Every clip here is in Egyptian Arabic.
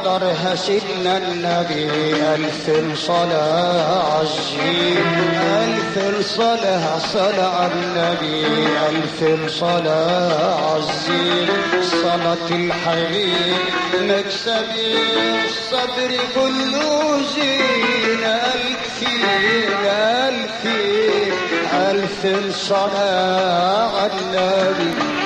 حضرها سيدنا النبي ألف صلاة عزيز ألف صلاة صلاة النبي ألف صلاة عزيز صلاة الحبيب مكسبي الصبر كله زين ألف ألف ألف صلاة على النبي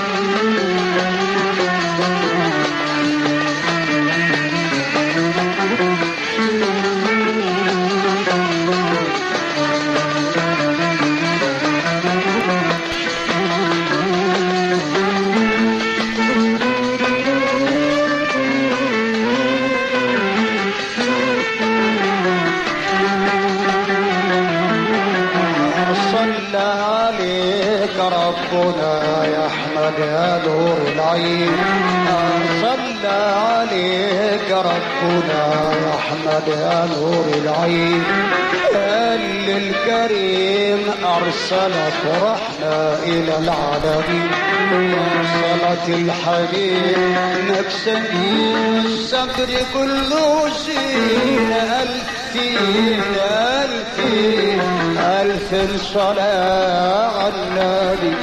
صلى عليك ربنا يا احمد يا نور العين صلى عليك ربنا يا احمد يا نور العين قال الكريم ارسلك رحمه الى العالمين صلاة الحبيب نفسني الصبر كله شيء ألفين ألفين ألف صلاة على النبي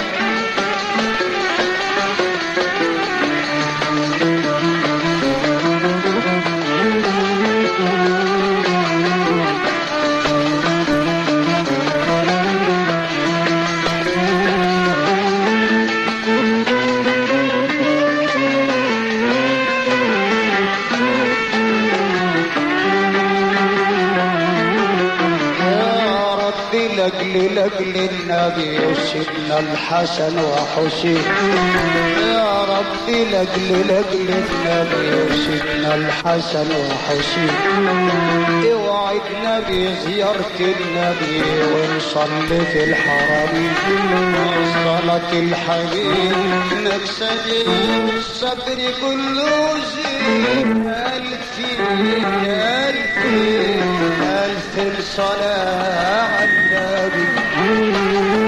يا رب لأجل لأجل النبي سيدنا الحسن وحسين يا رب لأجل لأجل النبي سيدنا الحسن وحسين اوعدنا بزيارة النبي ونصلي في الحرم صلاة الحبيب مكسب الصبر كله زين ألفين ألفين ألف صلاة على النبي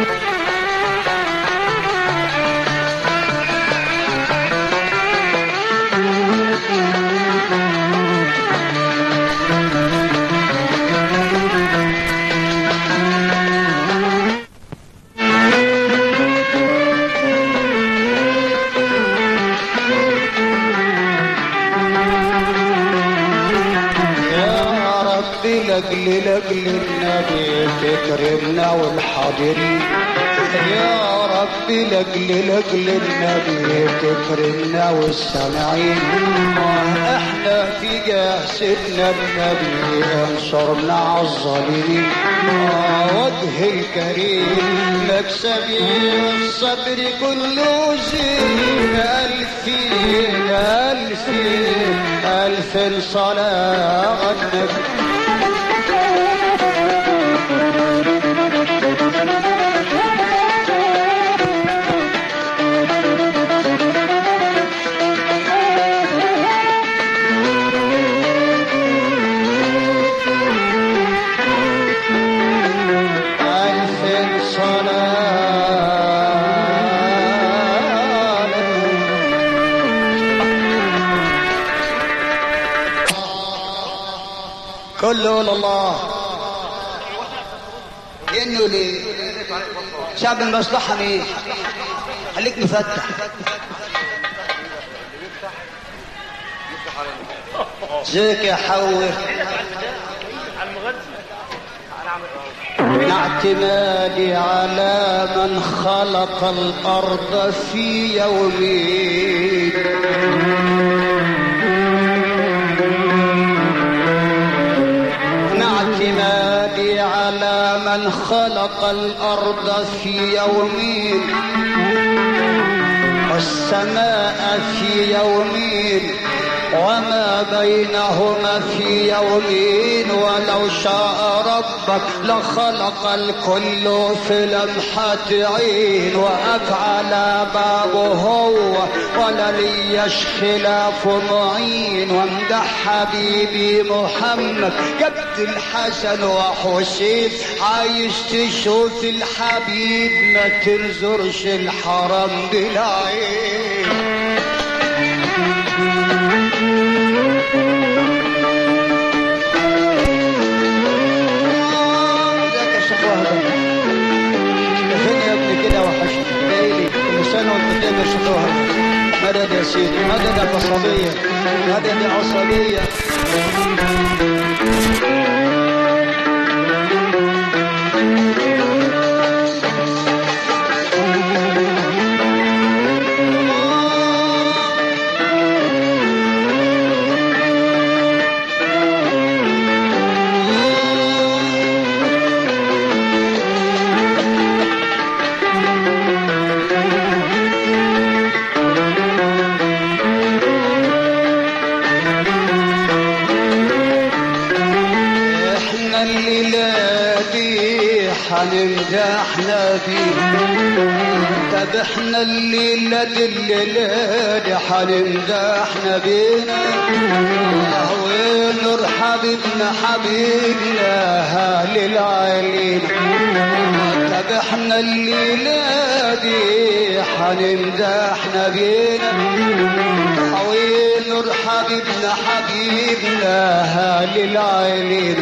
يا رب لأجل لأجل النبي تكرمنا والحاضرين يا رب لأجل لأجل النبي تكرمنا والسامعين احنا في جاسدنا النبي انصرنا على الظالمين وجه الكريم مكسبي الصبر كله زين ألفين ألفين ألف صلاة على النبي ألف صلاة على النبي كله لله انه ليه شعب المصلحه مين خليك مفتح زيك يا حوي من اعتمادي على من خلق الارض في يومين من اعتمادي على من خلق الارض في يومين والسماء في يومين وما بينهما في يومين ولو شاء ربك لخلق الكل في لمحة عين وأفعل بابه هو ولا ليش خلاف معين وامدح حبيبي محمد جبت الحسن وحسين عايز تشوف الحبيب ما تنزرش الحرم بالعين مدد يا سيدي مدد العصبية مدد العصبية احنا الليلة دي حنمدح نبي طب احنا الليلة دي الليلة دي حنمدح نبينا ونور حبيبنا حبيبنا اهل العالين طب احنا الليلة دي حنمدح نبينا حوين حبيبنا حبيبنا اهل العالين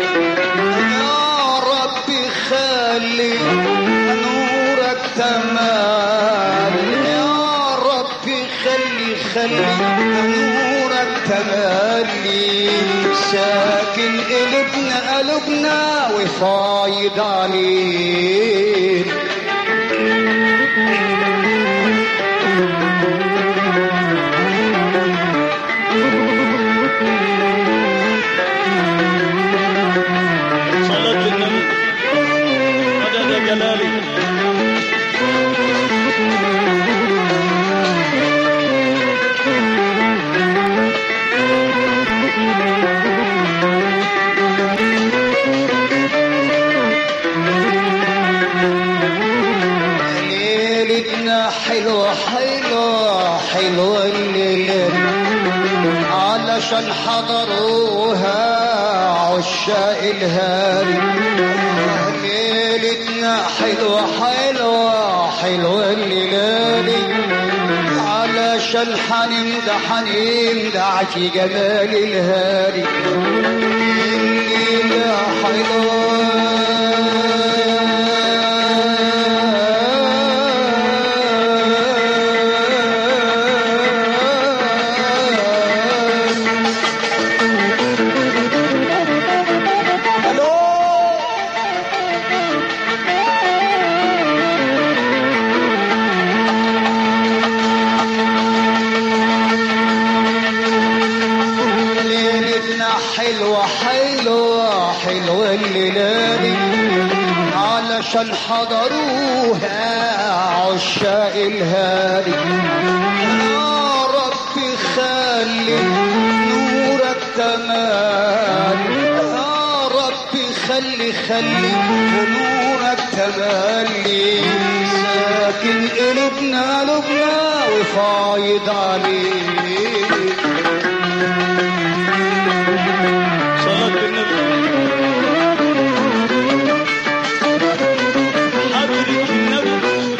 يا ربي خلي نورك تمام يا ربي خلي خلي نورك تملي ساكن قلبنا قلبنا وفايض علينا صلاة النبي مدد جلالي ليلتنا حلوة حلوة حلوة الليلة علشان حضروها عشاق الهاري ليلتنا حلوة حلوة حلوة الليلة علشان حنمدح حنمدح في جمال الهاري الليلة حلوة ليلتنا حلوة حلوة حلوة الليلة علشان حضروها عشاق الهادي يا ربي خلي نورك تمام يا ربي خلي خلي نورك تملي ساكن قلبنا قلبنا وفايض عليك صلاة النبي حضرة النبي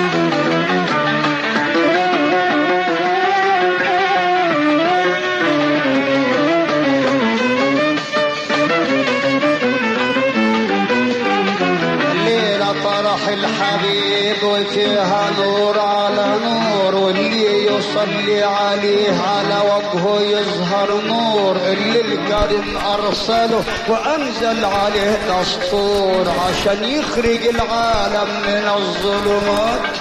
الليلة طرح الحبيب وفيها نور على نور واللي يصلي عليه على وجهه يظهر نور اللي الكريم أرسله وأنزل عليه دستور عشان يخرج العالم من الظلمات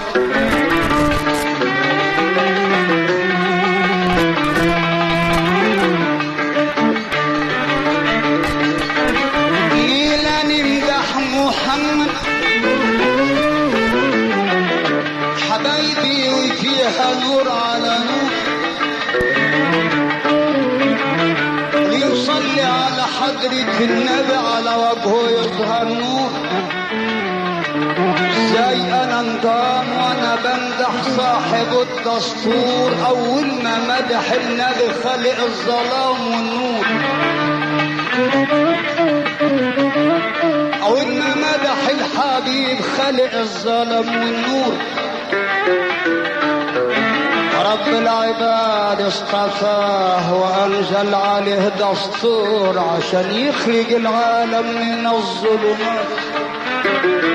ليلة نمدح محمد حبايبي وفيها نور على نور يصلي على حضرة النبي على وجهه يظهر نور ازاي انا انضام وانا بمدح صاحب الدستور اول ما مدح النبي خلق الظلام والنور أول ما مدح الحبيب خلق الظلم والنور رب العباد اصطفاه وأنزل عليه دستور عشان يخرج العالم من الظلمات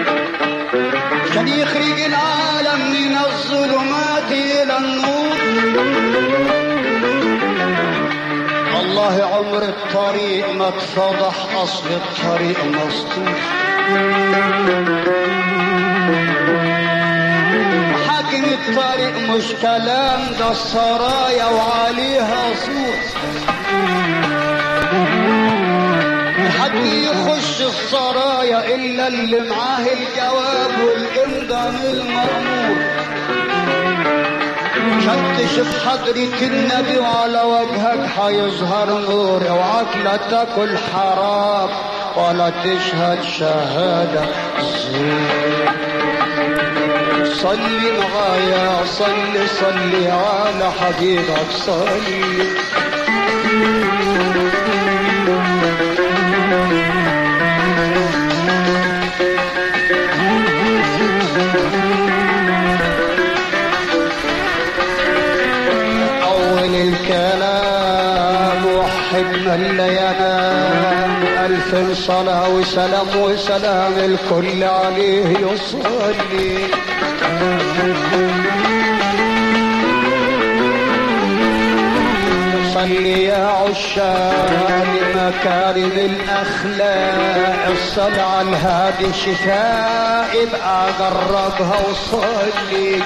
عشان يخرج العالم من الظلمات إلى النور والله عمر الطريق ما اتفضح اصل الطريق مسطور حاكم الطريق مش كلام ده السرايا وعليها صور حد يخش السرايا الا اللي معاه الجواب والامضى من المأمور فتش في حضرة النبي وعلى وجهك حيظهر نور اوعاك لا تاكل حرام ولا تشهد شهادة زور صلي معايا صلي صلي على حبيبك صلي أول الكلام وحد من لا ينام ألف صلاة وسلام وسلام الكل عليه يصلي صلي يا عشاق لمكارم الأخلاق الصلاة على الهادي شفاء ابقى جربها وصلي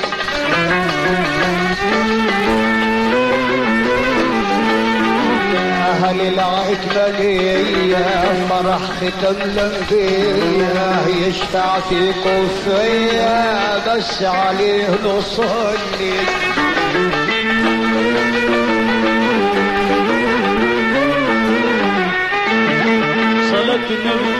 أهل العتبة فرح ختم الأنبياء يشفع فيكم فيا بس عليه نصلي صلاة النبي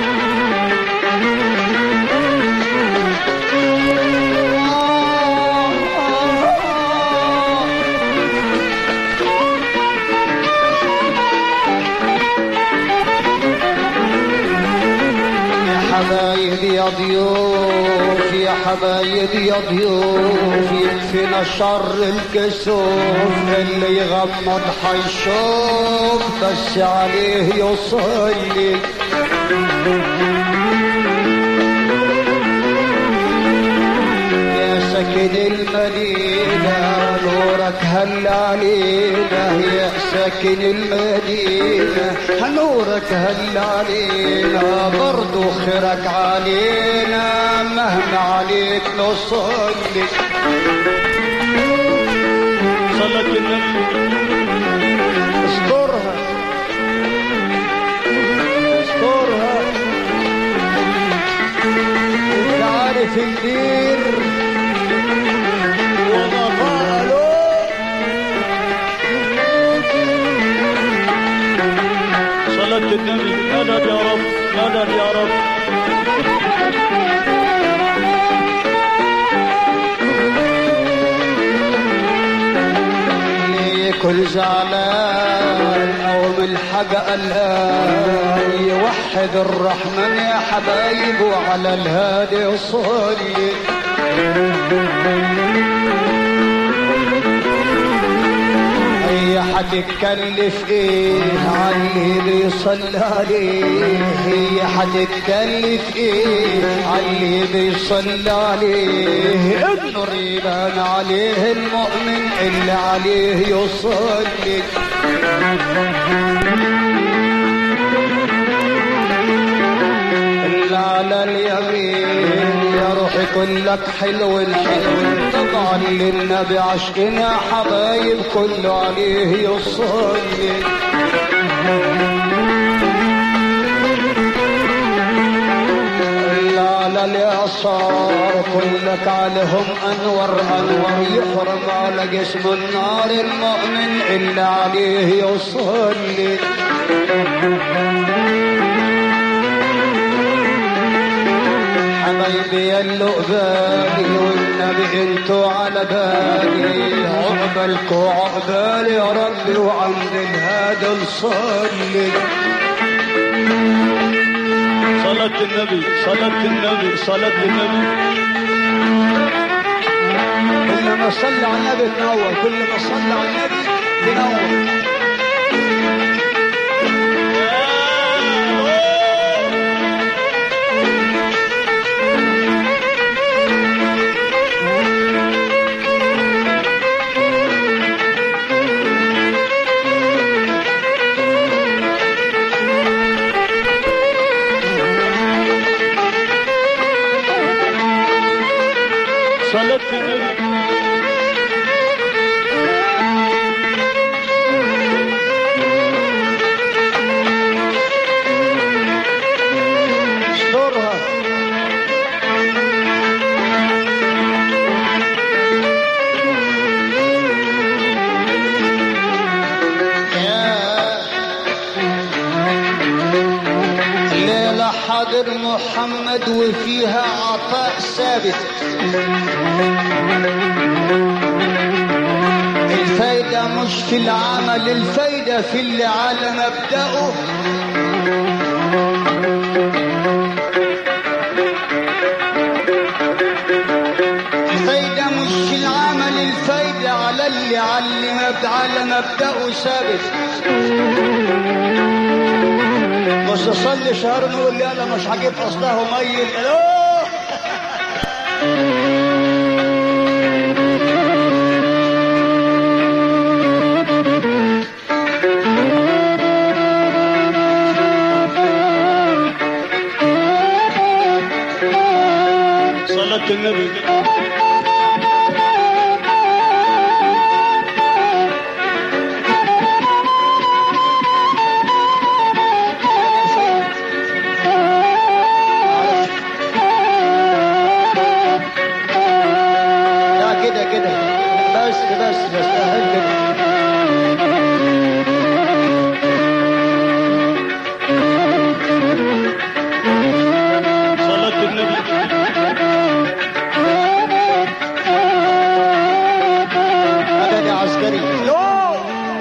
يا حبايب يا ضيوف يا حبايب يا ضيوف يكفينا شر الكسوف اللي يغمض حيشوف بس عليه يصلي يا سكن المدينة نورك هل علينا يا سكن المدينة نورك هل علينا برضو خيرك علينا مهما عليك نصلي صلاة النبي استرها استرها انت عارف البير وما فعلوا صلاة النبي مدد يا رب مدد يا رب كل زعلان او من حاجة قلقان يوحد الرحمن يا حبايب وعلى الهادي صلي هي حتتكلف ايه علي بيصلي عليه هي حتتكلف ايه علي بيصلي عليه النور يبان عليه المؤمن اللي عليه يصلي اللي على اليمين يا روحي كلك حلو الحلو طبعا للنبي عشقنا حبايب كله عليه يصلي اللي على اليسار كلك عليهم انور انور يحرم على جسم النار المؤمن اللي عليه يصلي حبايبي يا اللؤبالي والنبي انتو على بالي عقبالكو عقبالي يا ربي وعند الهادي نصلي صلاة النبي صلاة النبي صلاة النبي كل ما صلى على النبي تنور كل ما صلى على النبي تنور محمد وفيها عطاء ثابت الفايدة مش في العمل الفايدة في اللي على مبدأه الفايدة مش في العمل الفايدة على اللي على مبدأ على مبدأه ثابت مش اصلي شهر نقول لي انا مش هجيب اصله ميت الو صلاة النبي لا كده كده بس بس بس أهل كده صلاة النبي مدد عسكري الو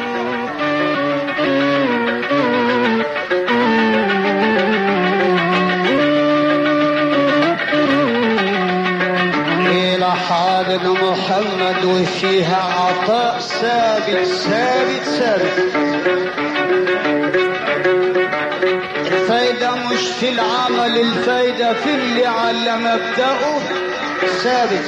إلى حاضر محمد وفيها عطاء ثابت ثابت ثابت الفايدة مش في العمل الفايدة في اللي على مبدأه ثابت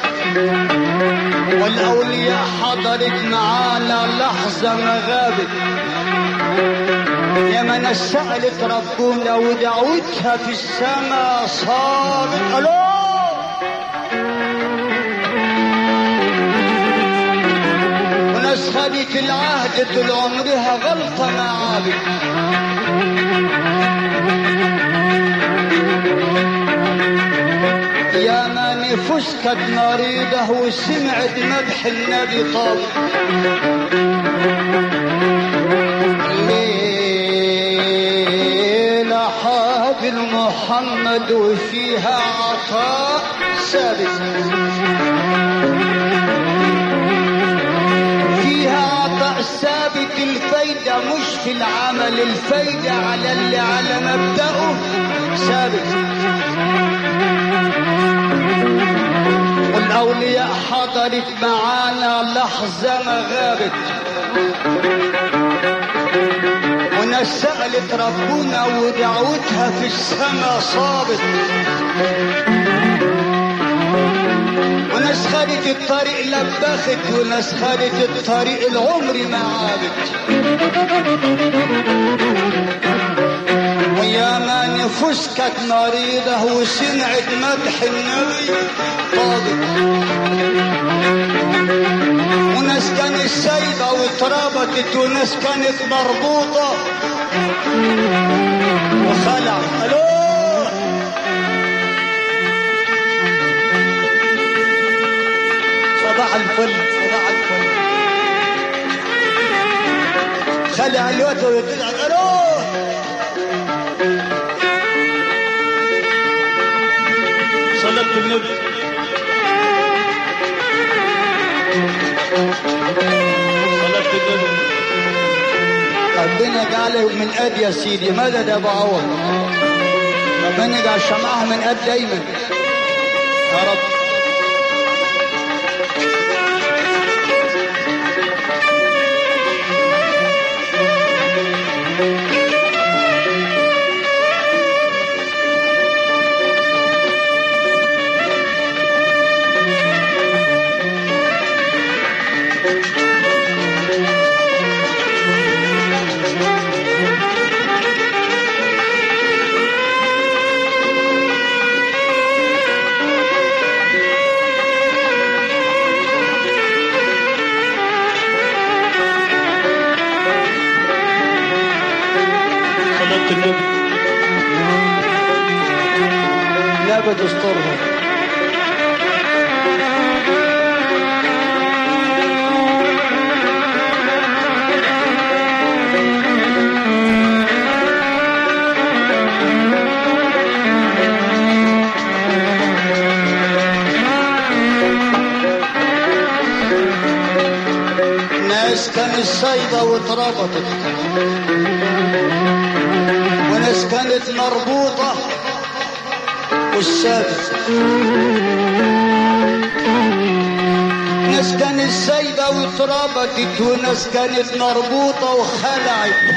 والأولياء حضرت معانا لحظة ما غابت يا من سألت ربنا ودعوتها في السماء صارت ألو وناس خدت العهد طول عمرها غلطة ما عابت يا ما نفوس كانت مريضة وسمعت مدح النبي طاب ليلة حافل محمد وفيها عطاء ثابت فيها عطاء ثابت الفايدة مش في العمل الفايدة على اللي على مبدأه ثابت والأولياء حضرت معانا لحظة ما غابت وناس سألت ربنا ودعوتها في السماء صابت وناس خدت الطريق لبخت وناس خدت الطريق العمر ما عابت ويا ما نفوس كانت مريضة وسمعت مدح النبي طابت وناس كانت سايبة واتربطت وناس كانت مربوطة وخلع الو صباح الفل صباح الفل خلع الوقت ويطلع الو صلاة النبي صلاة النبي ربنا جعله من قد يا سيدي مدد يا ابو عوض ربنا يجعل شمعها من قد دايما يا رب صلاة النبي نبت استرها وناس كانت صايبة واتربطت وناس كانت مربوطة والسادس ناس كانت سايبة واتربطت وناس كانت مربوطة وخلعت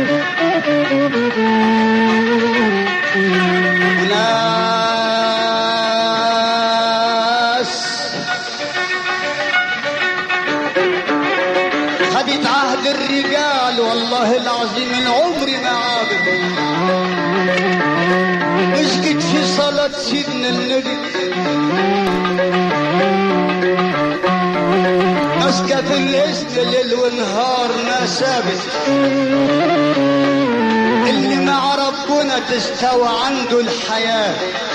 وناس خدت عهد الرجال والله العظيم العمر ما عابد مسكت في صلاة سيدنا النبي ماسكة في الاسم ليل ونهار ما سابت اللي مع ربنا تستوى عنده الحياة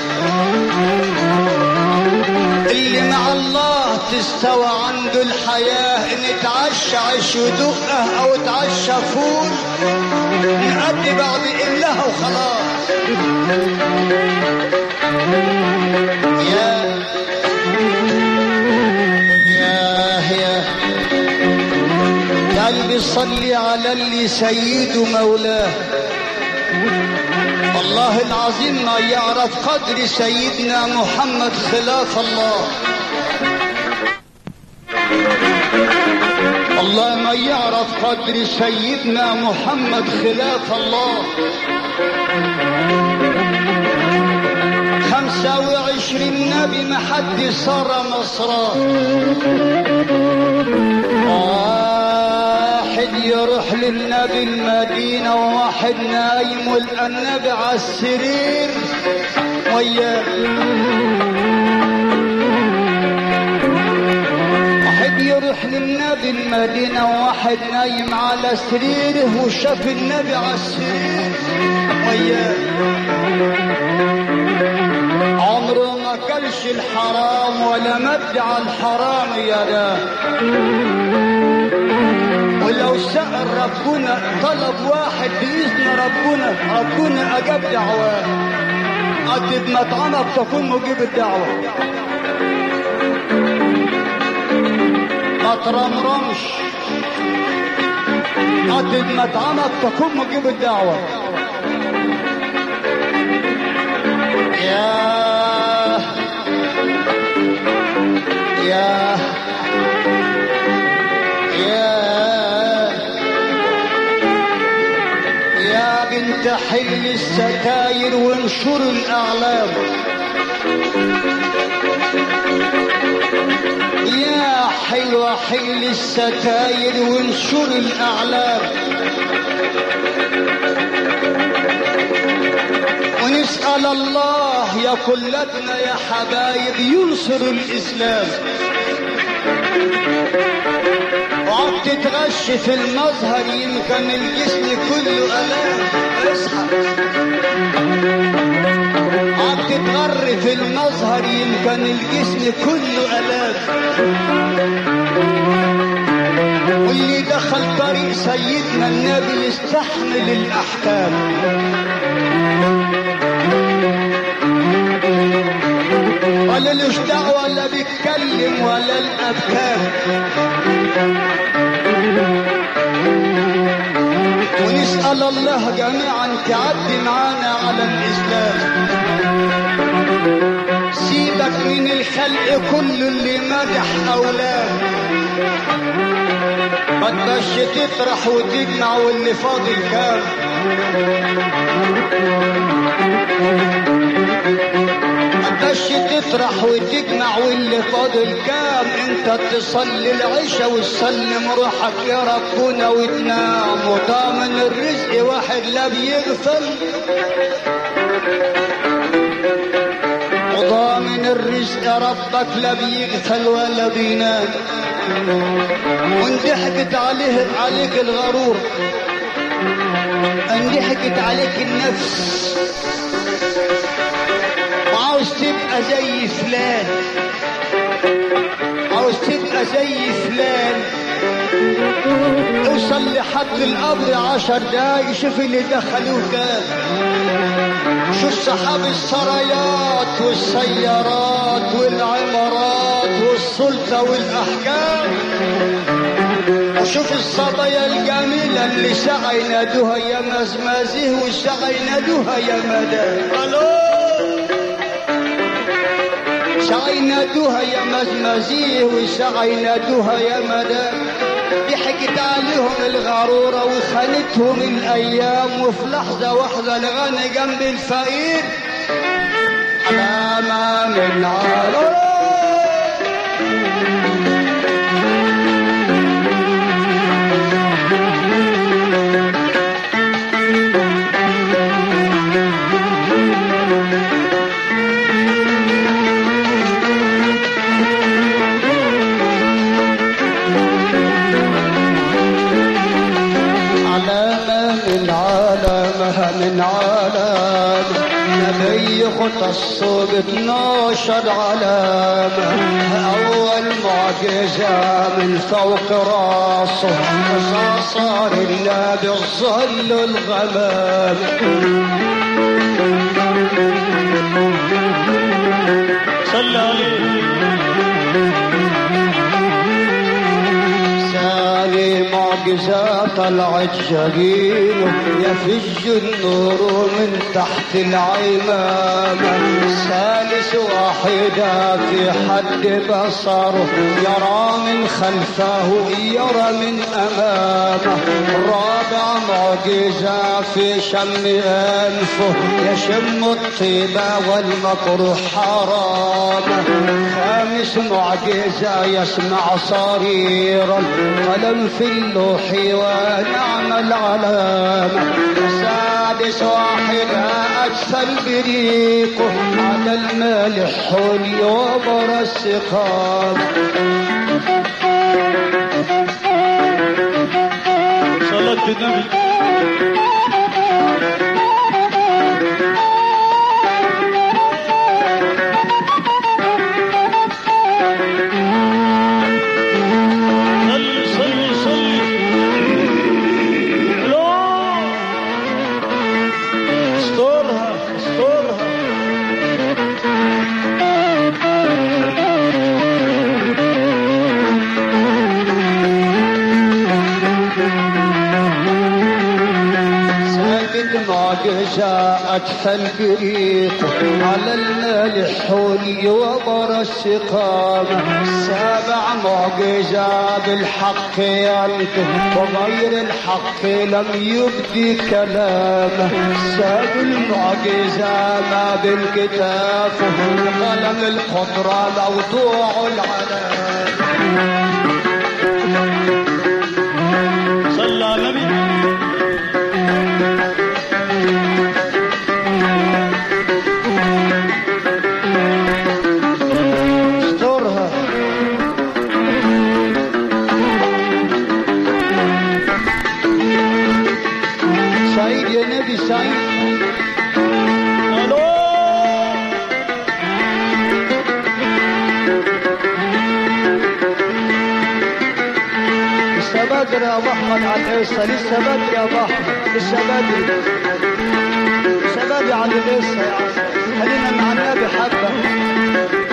اللي مع الله تستوى عنده الحياة ان اتعشى عيش ودقه او اتعشى فول نقضي بعض إلها وخلاص يا يا يا قلبي صلي على اللي سيد مولاه والله العظيم ما يعرف قدر سيدنا محمد خلاف الله الله ما يعرف قدر سيدنا محمد خلاف الله خمسة وعشرين نبي ما حد صار مصراه واحد يروح للنبي المدينة وواحد نايم والنبي على السرير وياه واحد يروح للنبي المدينة وواحد نايم على سريره وشاف النبي على السرير وياه عمره ما كلش الحرام ولا مدع الحرام يا ده ولو سأل ربنا طلب واحد بإذن ربنا ربنا أجاب دعواه قد مطعمك تكون مجيب الدعوة ما ترمرمش قد مطعمك تكون مجيب الدعوة يا يا يا يا بنت حل الستاير وانشر الاعلام يا حلوة حل الستاير وانشر الاعلام ونسأل الله يا كلتنا يا حبايب ينصر الإسلام وعم تتغش في المظهر يمكن الجسم كله ألام اصحى عم تتغر في المظهر يمكن الجسم كله ألام واللي دخل طريق سيدنا النبي يستحمل الأحكام ولا لوش دعوة ولا بيتكلم ولا الأبكار ونسأل الله جميعا تعدي معانا على الإسلام سيبك من الخلق كل اللي مدح أولاد ما تبقاش تطرح وتجمع واللي فاضل كام متبقاش تطرح وتجمع واللي فاضل كام انت تصلي العشاء وتسلم روحك يا ربنا وتنام وضامن الرزق واحد لا بيغفل وضامن الرزق ربك لا بيغفل ولا بينام وان ضحكت عليه عليك الغرور ان ضحكت عليك النفس وعاوز تبقى زي فلان عاوز تبقى زي فلان اوصل لحد القبر عشر دقايق شوف اللي دخلوه كان شوف صحاب السرايات والسيارات والعمارات والسلطة والأحكام شوف الصبايا الجميلة اللي سعى ينادوها يا مزمازيه والسعى ينادوها يا مدى سعى ينادوها يا مزمازيه والسعى ينادوها يا مدى ضحكت عليهم الغرورة وخانتهم الأيام وفي لحظة واحدة الغني جنب الفقير علامة من عالم علامة من علامة من علامة نبي ختص ب 12 علامة أول معجزة من فوق راسه صار النبي الظل الغمام صلى عليه ثاني معجزة طلعت جبينه يفج النور من تحت العمامة ثالث واحدة في حد بصره يرى من خلفه يرى من أمامه رابع معجزة في شم أنفه يشم الطيبة والمكروه حرام خامس معجزة يسمع صريرا قلم في اللوح ونعم العلامة سادس واحدة أجسل بريقه على الملح واليوم السقام صلاة النبي صلي صلي صلي لا استرها استرها سادت معجزة أدفى البريق على الملح واليوبر السقامة سابع معجزة بالحق ينطق وغير الحق لم يبدي كلامه ساب المعجزة ما بالكتاف قلم القدرة موضوع العلام صلى على النبي استرها سعيد يا نبي سعيد الو لسه بدري يا ابو احمد على القصه لسه بدري يا ابو احمد لسه بدري لسه بدري على القصه يا عم خلينا مع النبي حبه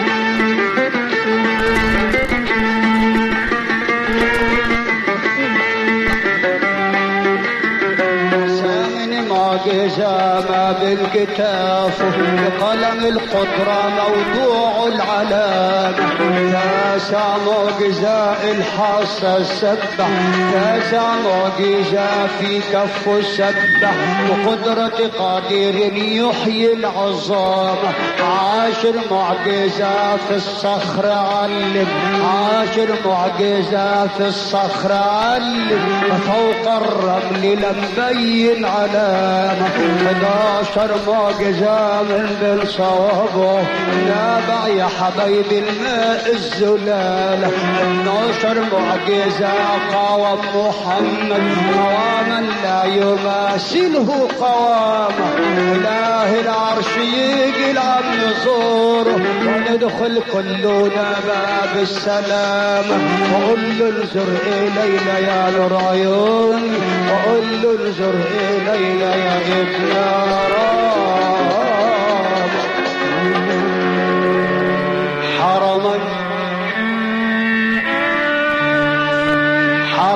ثامن معجزة ما بالكتاف بقلم القدرة موضوع العلامة تاسع معجزة الحصى السبح تاسع معجزة في كف السبح وقدرة قادر يحيي العظام عاشر معجزة في الصخر علم عاشر معجزة في الصخر علم فوق الرمل لم بين علامة 11 معجزة من بالصوابه نابع يا حبايب الماء الزلالة 12 معجزة قوام محمد قواما لا يماثله قوامه إله العرش يجي العم نزوره وندخل كلنا باب السلامة وقول له انظر إلينا يا نور عيوني وقول له انظر إلينا يا ابن رام حرما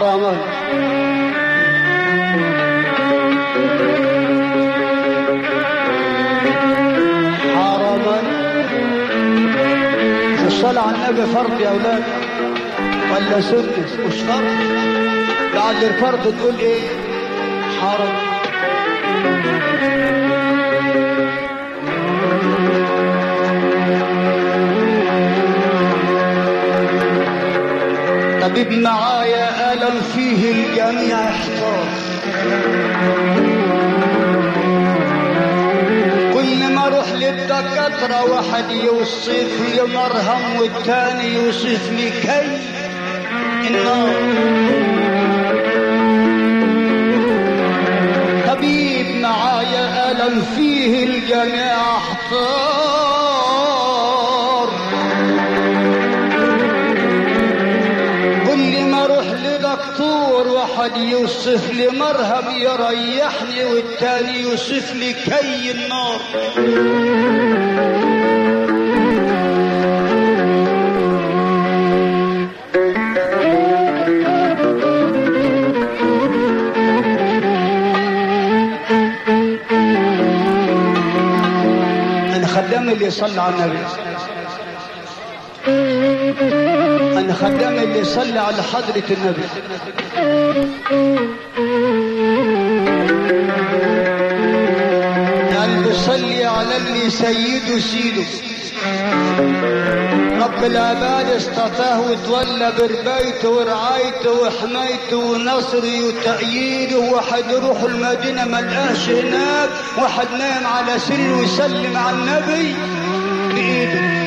ولا سنة مش فرض بعد الفرض تقول ايه حرج طبيب معايا ألم فيه الجميع احتار كل ما اروح للدكاترة واحد يوصف لي مرهم والتاني يوصف لي كي النار طبيب معايا ألم فيه الجميع احتار كل ما اروح لدكتور واحد يوصف لي مرهم يريحني والتاني يوصف لي كي النار انا خدام اللي يصلي على النبي انا خدام اللي يصلي على حضرة النبي يعني بيصلي على اللي سيده سيده رب العباد اصطفاه وتولى بربايته ورعايته وحمايته ونصره وتأييده واحد يروح المدينة ملقاش هناك واحد نايم على سريره ويسلم على النبي بإيده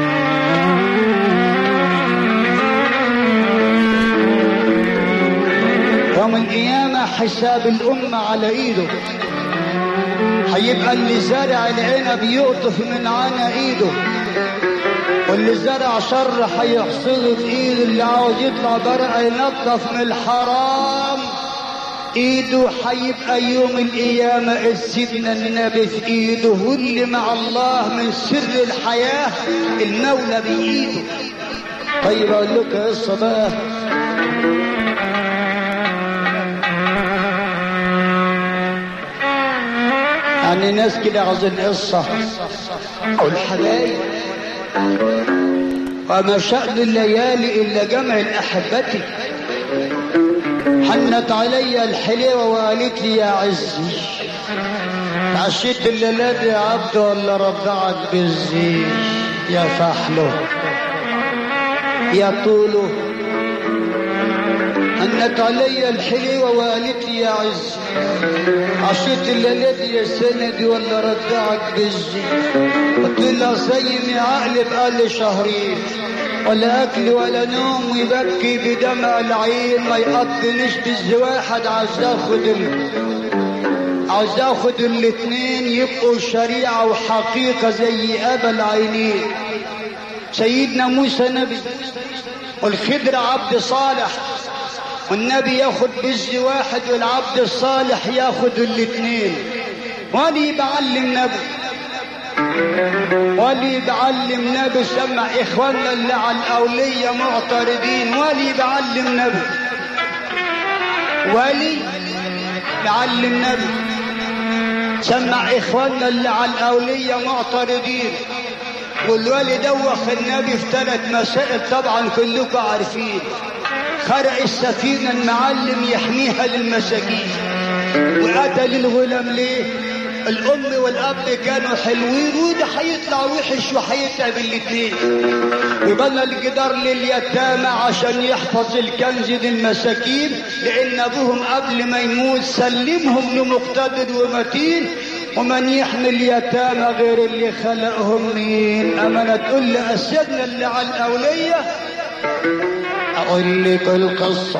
يوم القيامة حساب الأمة على إيده هيبقى اللي زارع العنب يقطف من عنا إيده واللي زرع شر هيحصده في إيده اللي عاوز يطلع برقة ينظف من الحرام ايده هيبقى يوم القيامة سيدنا النبي في ايده واللي مع الله من سر الحياة المولى بايده طيب اقول لك قصة بقى يعني ناس كده عاوزين قصة او الحبايب وما شأن الليالي إلا جمع الأحبة حنت علي الحلوة وقالت لي يا عزي عشيت الليلة دي يا عبد ولا رضعك بالزي يا فحله يا طوله حنت علي الحلوة وقالت لي يا عزي عشيت الليلة دي يا سندي ولا رضعك بالزي قلت لها سيمي عقلي بقالي شهرين ولا اكل ولا نوم ويبكي بدمع العين ما يقضنيش بالزواحد عايز اخد ال... عايز اخد الاتنين يبقوا شريعة وحقيقة زي ابا العينين سيدنا موسى نبي والخضر عبد صالح والنبي ياخد بز واحد والعبد الصالح ياخد الاتنين ولي بعلم نبي ولي بعلم نبي سمع اخواننا اللي على الاولية معترضين ولي بعلم نبي ولي بعلم نبي سمع اخواننا اللي على الاولية معترضين والولي دوخ النبي في ثلاث مسائل طبعا كلكم عارفين خرق السفينة المعلم يحميها للمساكين وقتل الغلام ليه الام والاب كانوا حلوين وده هيطلع وحش وهيتعب الاثنين وبنى الجدار لليتامى عشان يحفظ الكنز للمساكين لان ابوهم قبل ما يموت سلمهم لمقتدر ومتين ومن يحمي اليتامى غير اللي خلقهم مين امانه تقول لي اسيادنا اللي على الاوليه اقول لك القصه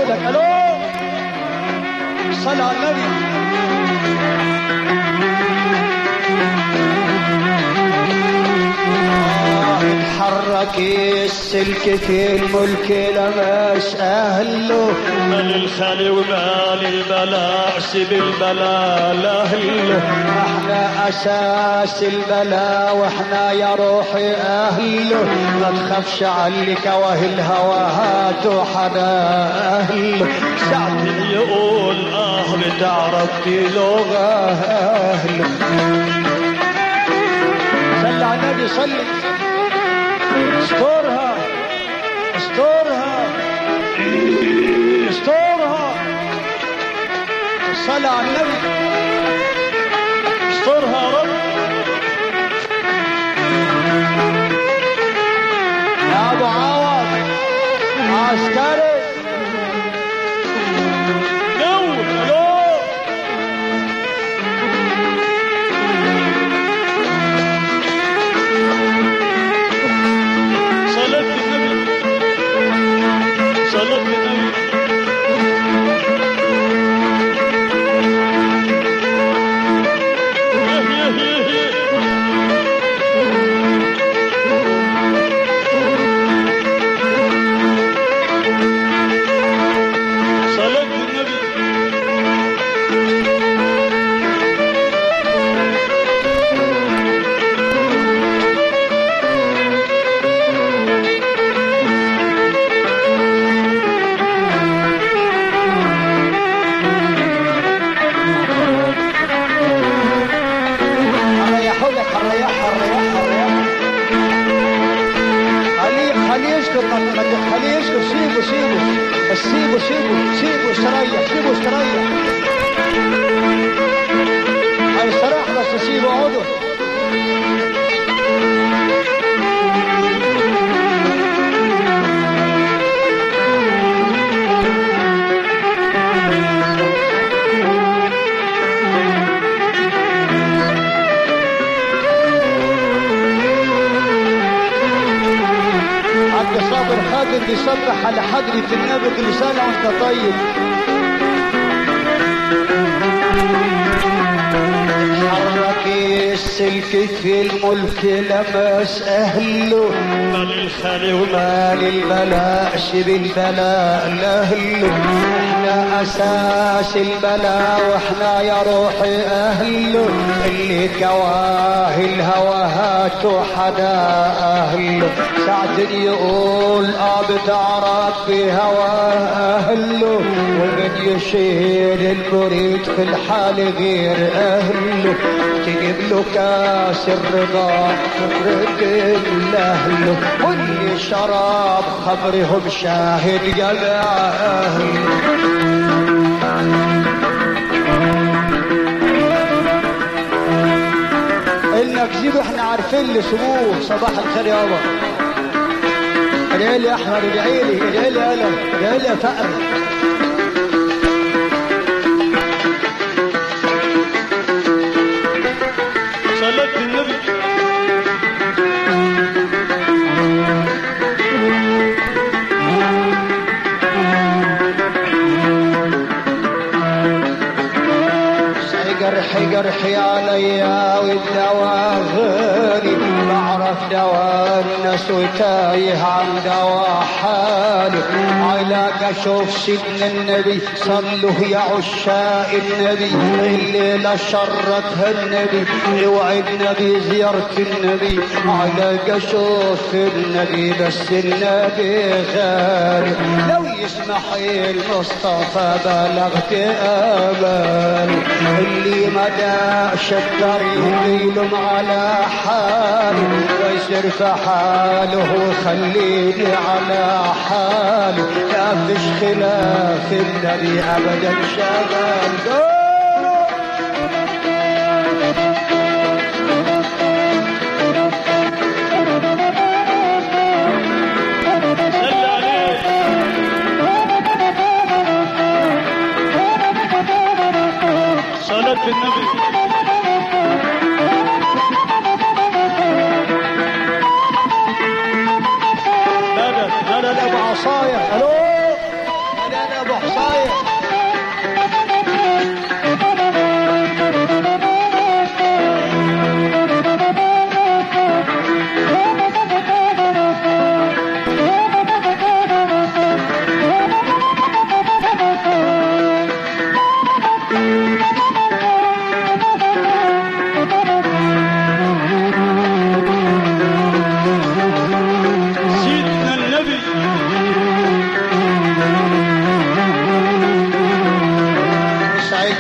صوتك الو صل على النبي اتحرك السلك في الملك لمس اهله مال الخالي ومال البلاء سيب البلاء لاهله احنا اساس البلاء واحنا يا روحي اهله ما تخافش عليك وهي الهوى هاتوا حدا اهله سعد يقول اه بتعرف لغة اهله صل على النبي صل استرها استرها استرها صل على النبي استرها يا رب يا ابو عوض عسكري نور الو صلاة النبي صلاة النبي يه يه يه يه. صلاة النبي هريحوا لك هريح هريح هريح خليه خليه يسكت ما ما خليه يسكت سيبه سيبه بس سيبه سيبه سيبه استريح سيبه استريح هيستريح بس سيبه اقعدوا عبد صابر خادم بيصبح على حضرة النبي كل سنة وانت طيب حرك السلك في الملك لمس اهله مال الخالي ومال مال البلاء شب البلاء لأهله احنا اساس البلاء واحنا يا روحي اهله اللي كواه الهوى هاتوا حدا اهله سعد يقول اه بتعرف بهواه اهله ومن يشيل المريد في الحال غير اهله تجيب له كاس الرضا فرد اهله واللي شراب خبرهم شاهد جمع اهله انك جيب احنا عارفين اللي سموه صباح الخير يابا ادعي لي يا احمد ادعي لي ادعي لي انا ادعي لي يا فقر صلاة النبي جرحي جرحي عليا والدواء غالي بعرف دواء الناس وتايه عن دواء حالي علاج اشوف سيدنا النبي صلوا يا عشاق النبي الليلة شرتها النبي اوعدنا بزيارة النبي علاج اشوف النبي بس النبي غالي لو يسمح المصطفى بلغت امالي اللي ما داش الطريق يلوم على حاله ويسر في حاله ويخليني على حاله لا فيش خلاف النبي ابدا شغال صلى عليه صلاة النبي مدد مدد ابو عصاية الو مدد ابو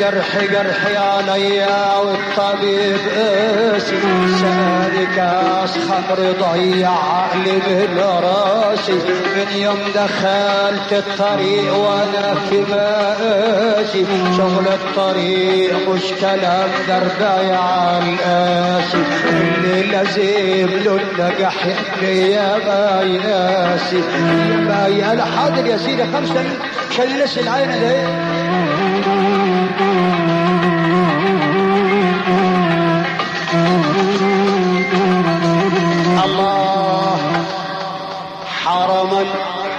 الجرح جرحي عليا والطبيب قاسي سألي كاس خمر ضيع عقلي من راسي من يوم دخلت الطريق وانا في مقاسي شغل الطريق مش كلام دربايا على القاسي اللي لازم له النجاح يا باياسي يا باي حاضر يا سيدي خمسة عشان الناس العينة ده الله حرما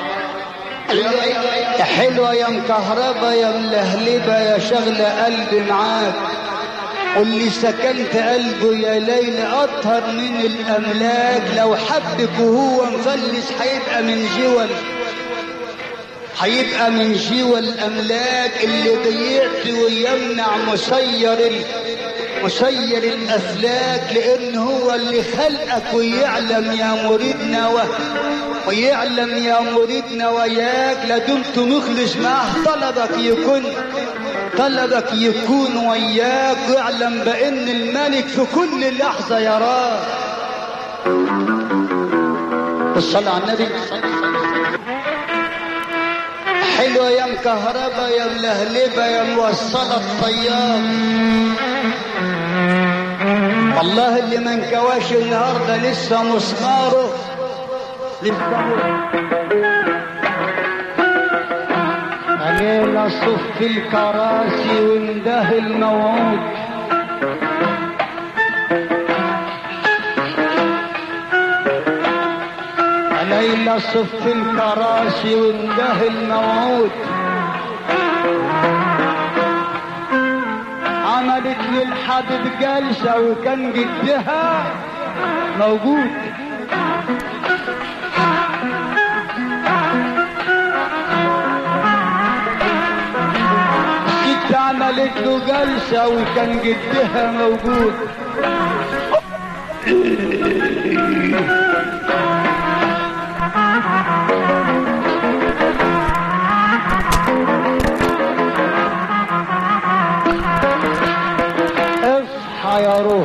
يا حلوة يا مكهربة يا ملهلبة يا شغلة قلبي معاك واللي سكنت قلبه يا ليل أطهر من الأملاك لو حبك وهو مفلس هيبقى من جول هيبقى من جوا الأملاك اللي ضيعت ويمنع مسير ال... مسير الأفلاك لأن هو اللي خلقك ويعلم يا مريدنا و... ويعلم يا مريدنا وياك لدمت مخلص معه طلبك يكون طلبك يكون وياك واعلم بأن الملك في كل لحظة يراك الصلاة على النبي حلوة يا مكهربة يا ملهلبة يا موصلة الطيار والله اللي ما انكواش النهارده لسه مسماره علينا صف الكراسي وانده الموعود علينا صف الكراسي وانده الموعود عملت للحبيب جلسة وكان جدها موجود الست عملت له جلسة وكان جدها موجود اصحى يا روح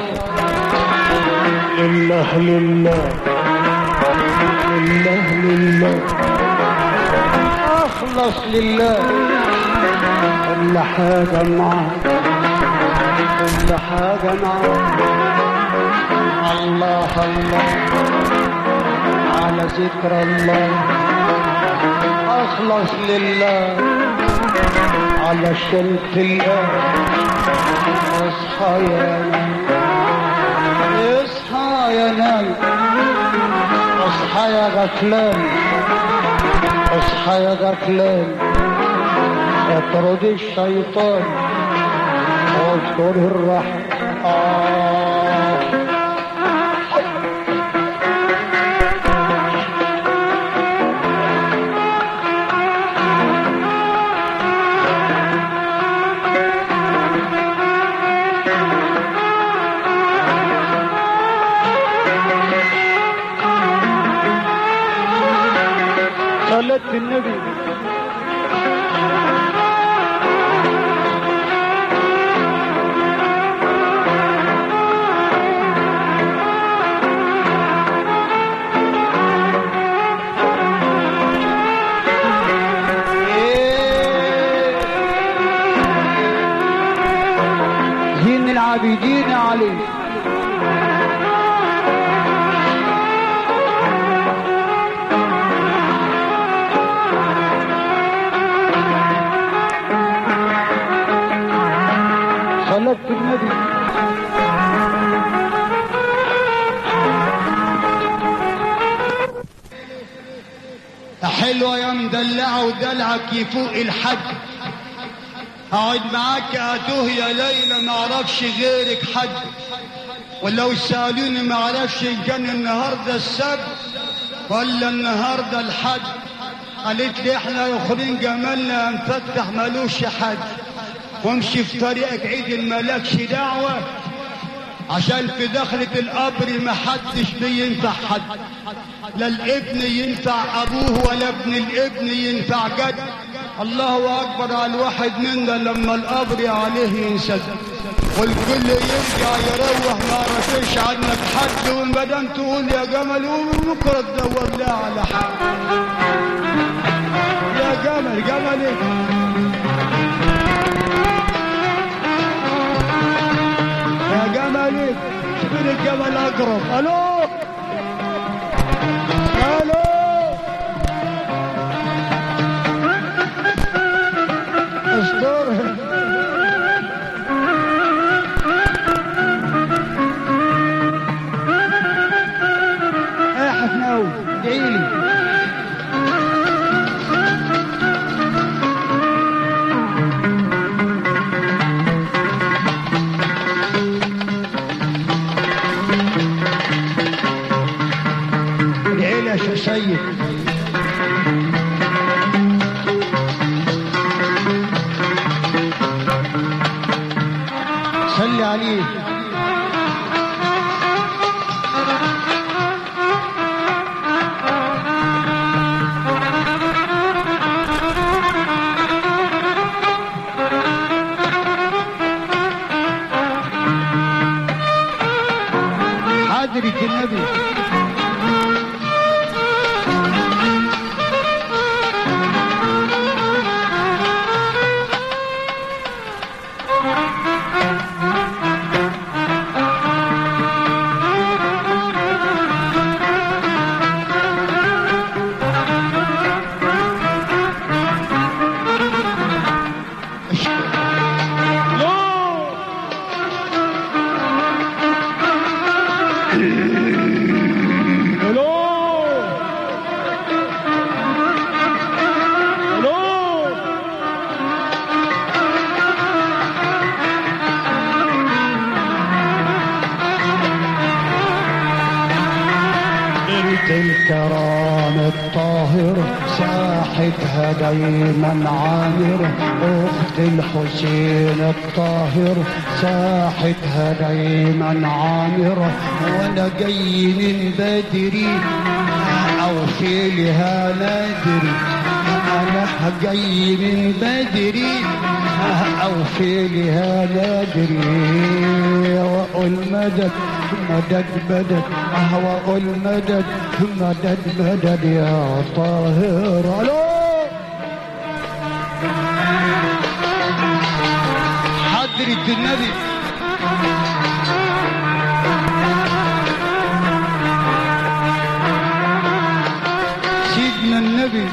لله لله لله لله اخلص لله كل حاجة معاك كل حاجة معاك الله الله على ذكر الله اخلص لله على شرك الله اصحى يا نايم اصحى يا نايم اصحى يا غفلان اصحى يا غفلان اطرد الشيطان واذكر الرحمن آه صلاة النبي زين العابدين عليه صلاة النبي حلوة يا مدلعة ودلعك يفوق الحد اقعد معاك اتوه يا ليلى ما اعرفش غيرك حد ولو سالوني ما اعرفش ان كان النهارده السبت ولا النهارده الحد قالت لي احنا الاخرين جمالنا مفتح ملوش حد وامشي في طريقك عيد مالكش دعوه عشان في دخلة القبر ما حدش بينفع حد لا الابن ينفع ابوه ولا ابن الابن ينفع جد الله اكبر على الواحد منا لما القبر عليه ينسد والكل يرجع يروح ما رفيش عنك حد وما دام تقول يا جمل وبكره تدور لها على حد يا جمل جملك يا جملك شوفين الجمل اقرب الو الو استر يا حفناوي ادعيلي ادعيلي يا شيخ سيد صلي عليه حضرة النبي الو الو بنت الكرام الطاهر ساحتها دايما عامر اخت الحسين الطاهر ساحتها دايما عامرة وانا جاي من بدري او في لها نادري انا جاي من بدري او في لها نادري واقول مدد مدد مدد واقول مدد مدد مدد يا طاهر الو حضرة النبي سيدنا النبي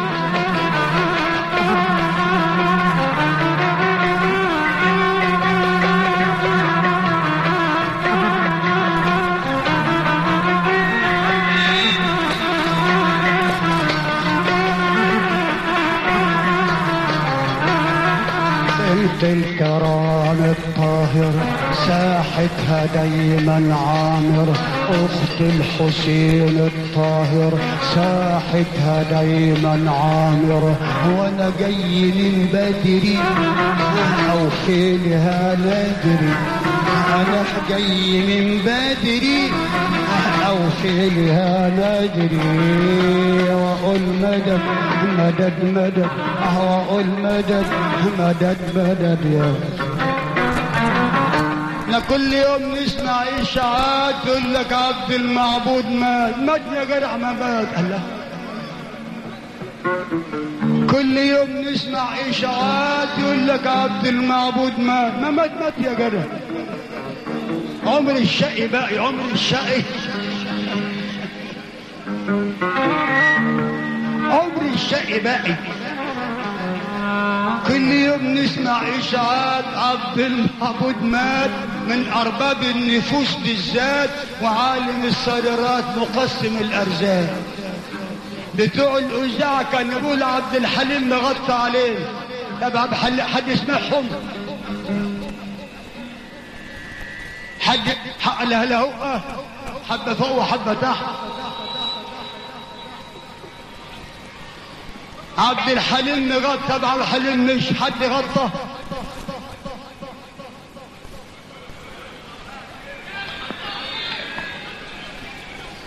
بنت الكرام الطاهر ساحتها دايما عامر اخت الحسين الطاهر ساحتها دايما عامر وانا جاي من بدري او فيلها نادري انا جاي من بدري او فيلها نادري واقول مدد مدد مدد واقول مدد مدد مدد يا احنا كل يوم نسمع اشاعات يقول لك عبد المعبود مات مات يا جدع ما مات الله كل يوم نسمع اشاعات يقول لك عبد المعبود مات ما مات مات يا جدع عمر الشقي باقي عمر الشقي عمر الشقي باقي كل يوم نسمع اشاعات عبد المعبود مات من ارباب النفوس بالذات وعالم الصادرات مقسم الارزاق بتوع الاذاعه كان يقول عبد الحليم مغطى عليه طب عبد الحليم حد يسمعهم حد حق له له حبه فوق وحبه تحت عبد الحليم غطى طب عبد الحليم مش حد غطى